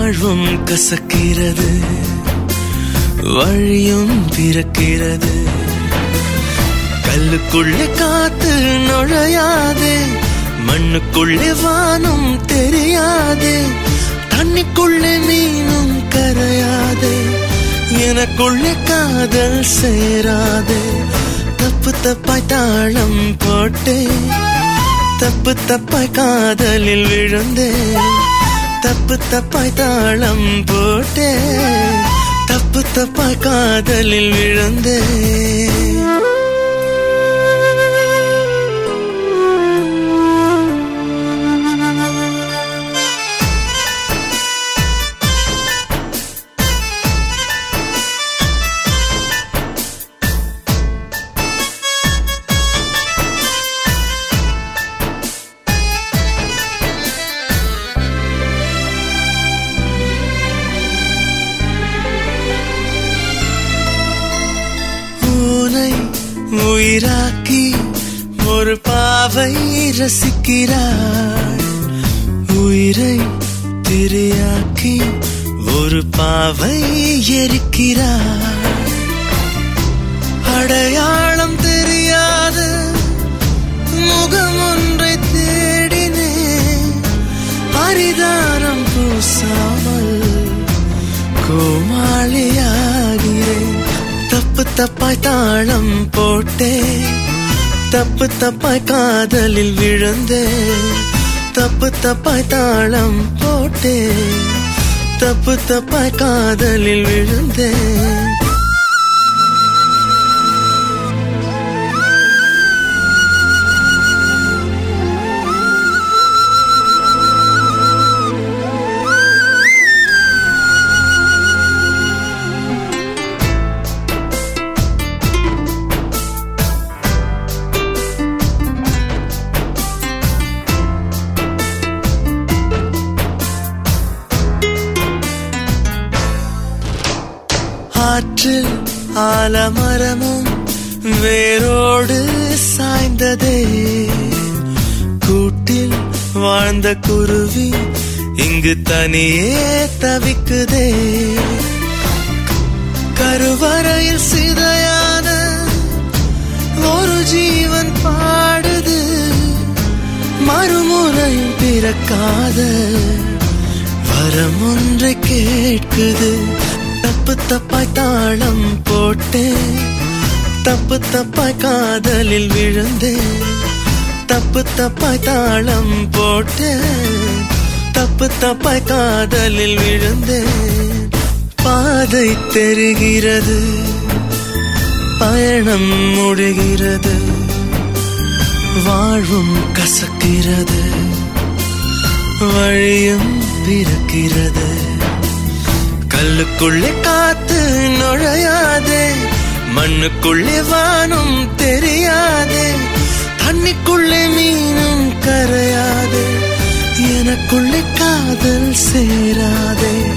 வாழ்வும் கசக்கிறது வழியும் பிறக்கிறது கல்லுக்குள்ளே காத்து நுழையாதே மண்ணுக்குள்ளே வானம் தெரியாதே தண்ணிக்குள்ளே மீனும் கரையாதே எனக்குள்ளே காதல் சேராதே தப்பு தப்பாய் தாளம் போட்டே தப்பு தப்பாய் காதலில் விழுந்தே தப்பு தப்பாய் தாளம் போட்டே தப்பு தப்பாய் காதலில் விழுந்தே ஊனை உயிராக்கி ஒரு பாவை ரசிக்கிறாள் உயிரை திரையாக்கி ஒரு பாவை எரிக்கிறாள் அடையாளம் தெரியாத முகம் ஒன்றை தேடினேன் பரிதாரம் பூசாமல் கோமாளியாகிறேன் தப்பு தப்பாய் தாளம் போட்டே தப்பு தப்பாய் காதலில் விழுந்தே தப்பு தப்பாய் தாளம் போட்டே தப்பு தப்பாய் காதலில் விழுந்தே ஆற்றில் ஆலமரமும் வேரோடு சாய்ந்ததே கூட்டில் வாழ்ந்த குருவி இங்கு தனியே தவிக்குதே கருவறையில் சிதையான ஒரு ஜீவன் பாடுது மறுமுறையும் பிறக்காத வரம் ஒன்றை கேட்குது தப்பு தப்பாய் தாளம் போட்டே தப்பு தப்பாய் காதலில் விழுந்தே தப்பு தப்பாய் தாளம் போட்டே தப்பு தப்பாய் காதலில் விழுந்தே பாதை தெரிகிறது பயணம் முடிகிறது வாழ்வும் கசக்கிறது வழியும் பிறக்கிறது கல்லுக்குள்ளே காத்து நுழையாதே மண்ணுக்குள்ளே வானம் தெரியாதே தண்ணிக்குள்ளே மீனும் கரையாதே எனக்குள்ளே காதல் சேராதே